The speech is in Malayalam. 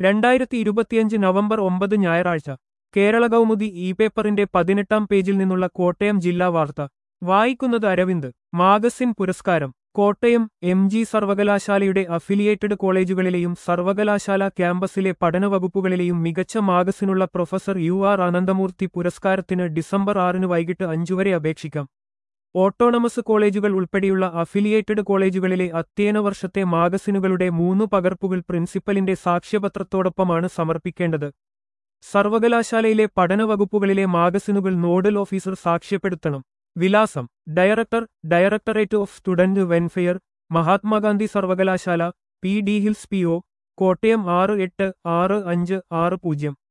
രണ്ടായിരത്തി ഇരുപത്തിയഞ്ച് നവംബർ ഒമ്പത് ഞായറാഴ്ച കേരള കൗമുദി ഇ പേപ്പറിന്റെ പതിനെട്ടാം പേജിൽ നിന്നുള്ള കോട്ടയം ജില്ലാ വാർത്ത വായിക്കുന്നത് അരവിന്ദ് മാഗസിൻ പുരസ്കാരം കോട്ടയം എം ജി സർവകലാശാലയുടെ അഫിലിയേറ്റഡ് കോളേജുകളിലെയും സർവകലാശാല ക്യാമ്പസിലെ പഠനവകുപ്പുകളിലെയും മികച്ച മാഗസിനുള്ള പ്രൊഫസർ യു ആർ അനന്തമൂർത്തി പുരസ്കാരത്തിന് ഡിസംബർ ആറിന് വൈകിട്ട് അഞ്ചുവരെ അപേക്ഷിക്കാം ഓട്ടോണമസ് കോളേജുകൾ ഉൾപ്പെടെയുള്ള അഫിലിയേറ്റഡ് കോളേജുകളിലെ അധ്യയന വർഷത്തെ മാഗസിനുകളുടെ മൂന്നു പകർപ്പുകൾ പ്രിൻസിപ്പലിന്റെ സാക്ഷ്യപത്രത്തോടൊപ്പമാണ് സമർപ്പിക്കേണ്ടത് സർവകലാശാലയിലെ പഠനവകുപ്പുകളിലെ മാഗസിനുകൾ നോഡൽ ഓഫീസർ സാക്ഷ്യപ്പെടുത്തണം വിലാസം director directorate of student welfare Mahatma Gandhi സർവകലാശാല P D hills P O Kottayam ആറ് എട്ട് ആറ് അഞ്ച് ആറ് പൂജ്യം